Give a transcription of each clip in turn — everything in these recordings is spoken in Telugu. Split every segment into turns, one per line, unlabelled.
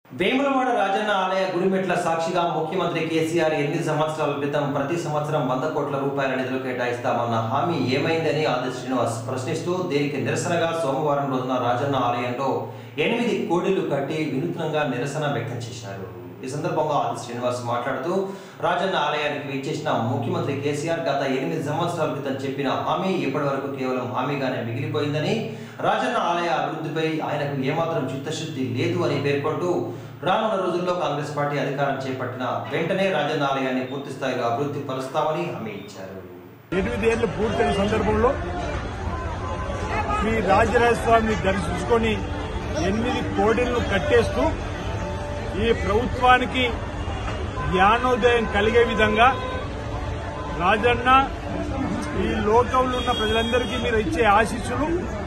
వేములవాడ రాజన్న ఆలయ గుడిమెట్ల సాక్షిగా ముఖ్యమంత్రి కేసీఆర్ ఎనిమిది సంవత్సరాల క్రితం ప్రతి సంవత్సరం వంద కోట్ల రూపాయల నిధులు కేటాయిస్తామన్న హామీ ఏమైందని ఆది శ్రీనివాస్ ప్రశ్నిస్తూ దీనికి నిరసనగా సోమవారం రోజున రాజన్న ఆలయంలో ఎనిమిది కోడిలు కట్టి వినూత్నంగా నిరసన వ్యక్తం చేశారు ఈ సందర్భంగా ఆది శ్రీనివాస్ మాట్లాడుతూ రాజన్న ఆలయానికి విచ్చేసిన ముఖ్యమంత్రి కేసీఆర్ గత ఎనిమిది సంవత్సరాల క్రితం చెప్పిన హామీ ఇప్పటి వరకు కేవలం హామీగానే మిగిలిపోయిందని రాజన్న ఆలయ అభివృద్ధిపై ఆయనకు ఏమాత్రం చిత్తశుద్ధి లేదు అని పేర్కొంటూ రానున్న రోజుల్లో కాంగ్రెస్ పార్టీ అధికారం చేపట్టిన వెంటనే రాజన్న ఆలయాన్ని పూర్తి స్థాయిలో అభివృద్ధి పరుస్తామని హామీ ఇచ్చారు
ఎనిమిది ఏళ్లు పూర్తయిన సందర్భంలో శ్రీ రాజరాజస్వామిని దర్శించుకొని ఎనిమిది కోడెలను కట్టేస్తూ ఈ ప్రభుత్వానికి జ్ఞానోదయం కలిగే విధంగా రాజన్న ఈ లోకంలో ఉన్న ప్రజలందరికీ మీరు ఇచ్చే ఆశీస్సులు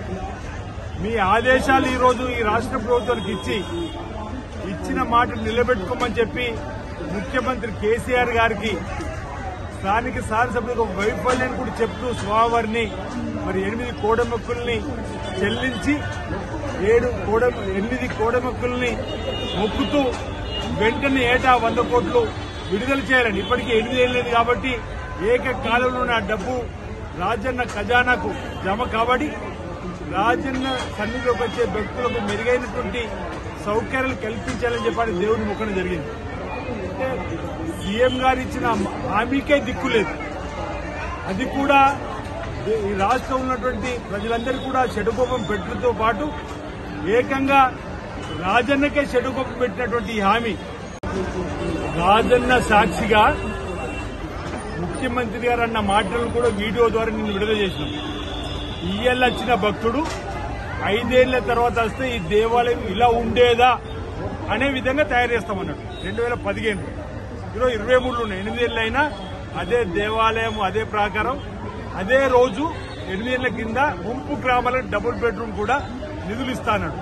మీ ఆదేశాలు ఈరోజు ఈ రాష్ట్ర ప్రభుత్వానికి ఇచ్చి ఇచ్చిన మాట నిలబెట్టుకోమని చెప్పి ముఖ్యమంత్రి కేసీఆర్ గారికి స్థానిక శాసనసభ్యులకు ఒక వైఫల్యాన్ని కూడా చెప్తూ స్వామివారిని మరి ఎనిమిది కోడమొక్కుల్ని చెల్లించి ఏడు కోడ ఎనిమిది కోడమొక్కుల్ని మొక్కుతూ వెంటనే ఏటా వంద కోట్లు విడుదల చేయాలని ఇప్పటికీ ఎనిమిది ఏళ్ళు లేదు కాబట్టి ఏకకాలంలో ఉన్న డబ్బు రాజన్న ఖజానాకు జమ కాబడి రాజన్న సన్నిధిలోకి వచ్చే భక్తులకు మెరుగైనటువంటి సౌకర్యాలు కల్పించాలని చెప్పని దేవుని మొక్కడం జరిగింది అంటే సీఎం గారు ఇచ్చిన హామీకే దిక్కు లేదు అది కూడా ఈ రాష్ట్రం ఉన్నటువంటి ప్రజలందరూ కూడా షడుకోపం పెట్టడంతో పాటు ఏకంగా రాజన్నకే షడుకోపం పెట్టినటువంటి ఈ హామీ రాజన్న సాక్షిగా ముఖ్యమంత్రి గారు అన్న మాటలను కూడా వీడియో ద్వారా నేను విడుదల చేసినాం ఇయ్యల్ వచ్చిన భక్తుడు ఐదేళ్ల తర్వాత వస్తే ఈ దేవాలయం ఇలా ఉండేదా అనే విధంగా తయారు చేస్తామన్నాడు రెండు వేల పదిహేను ఈరోజు ఇరవై మూడులో ఉన్నాయి ఎనిమిదేళ్ళు అయినా అదే దేవాలయం అదే ప్రాకారం అదే రోజు ఎనిమిదేళ్ల కింద ముంపు గ్రామాలకు డబుల్ బెడ్రూమ్ కూడా నిధులు ఇస్తానన్నాడు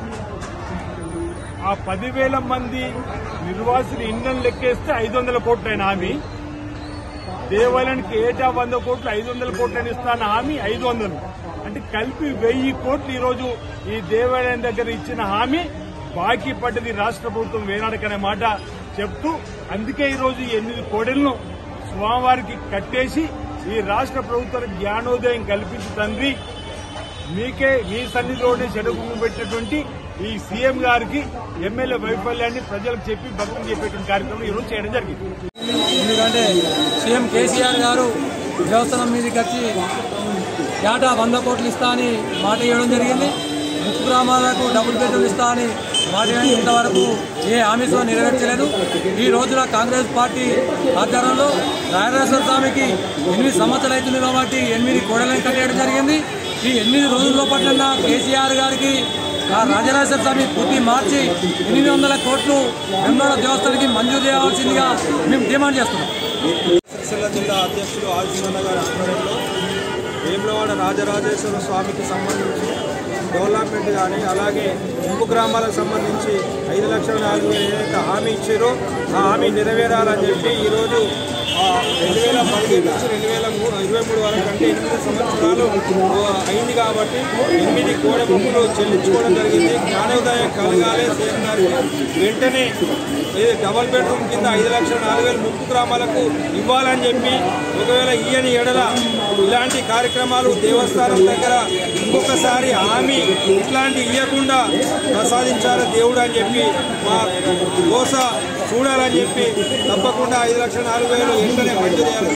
ఆ పదివేల మంది నిర్వాసిని ఇంధనం లెక్కేస్తే ఐదు వందల కోట్లైన హామీ దేవాలయానికి ఏటా వంద కోట్లు ఐదు వందల కోట్లని ఇస్తాన హామీ ఐదు వందలు అంటే కలిపి వెయ్యి కోట్లు ఈరోజు ఈ దేవాలయం దగ్గర ఇచ్చిన హామీ బాకీ పడ్డది రాష్ట్ర ప్రభుత్వం వేనాడకనే మాట చెప్తూ అందుకే ఈరోజు ఈ ఎనిమిది కోడెలను స్వామివారికి కట్టేసి ఈ రాష్ట్ర ప్రభుత్వానికి జ్ఞానోదయం కల్పించి తండ్రి మీకే మీ సన్నిధిలోనే చెడుగు పెట్టినటువంటి ఈ సీఎం గారికి ఎమ్మెల్యే వైఫల్యాన్ని ప్రజలకు చెప్పి భక్తులు చెప్పేటువంటి కార్యక్రమం ఈరోజు చేయడం జరిగింది
ఎందుకంటే సీఎం కేసీఆర్ గారు దేవస్థానం మీదకి వచ్చి ఏటా వంద కోట్లు ఇస్తా అని మాట ఇవ్వడం జరిగింది ముక్కు గ్రామాలకు డబుల్ బెడ్రూమ్ ఇస్తా అని మాట ఇవ్వడం ఇంతవరకు ఏ హామీతో నెరవేర్చలేదు ఈ రోజున కాంగ్రెస్ పార్టీ ఆధ్వర్యంలో రాయరాజేశ్వర స్వామికి ఎనిమిది సంవత్సరాలు అవుతుంది కాబట్టి ఎనిమిది కోడలను కట్టేయడం జరిగింది ఈ ఎనిమిది రోజుల పట్ల కేసీఆర్ గారికి ఆ రాజరాజేశ్వర స్వామి పూర్తి మార్చి ఎనిమిది వందల కోట్లు వెంబడ దేవస్థానానికి మంజూరు చేయవలసిందిగా మేము డిమాండ్ చేస్తున్నాం
సిరిసిల్ల జిల్లా అధ్యక్షులు ఆదిశీలన్న గారి ఆధ్వర్యంలో వేములవాడ రాజరాజేశ్వర స్వామికి సంబంధించి డెవలప్మెంట్ కానీ అలాగే ముంపు గ్రామాలకు సంబంధించి ఐదు లక్షల నాలుగు వేలు ఏదైతే హామీ ఇచ్చారో ఆ హామీ నెరవేరాలని చెప్పి ఈరోజు ఆ, రెండు వేల పదిహేను నుంచి రెండు వేల మూ- ఇరవై మూడు వరకు అంటే ఎనిమిది సంవత్సరాలు ఆ, అయింది కాబట్టి ఎనిమిది కోడ ముక్కులు చెల్లించుకోవడం జరిగింది జ్ఞానోదయం కలగాలి సీఎం గారికి వెంటనే ఇది డబల్ బెడ్రూమ్ కింద ఐదు లక్షల నాలుగు వేల ముప్పు గ్రామాలకు ఇవ్వాలని చెప్పి ఒకవేళ ఈయని ఎడల ఇలాంటి కార్యక్రమాలు దేవస్థానం దగ్గర ఇంకొకసారి హామీ ఇట్లాంటి ఇవ్వకుండా ప్రసాదించాలి దేవుడు అని చెప్పి మా కోస చూడాలని చెప్పి తప్పకుండా ఐదు లక్షల నాలుగు వేలు వెంటనే మంజూరు చేయాలి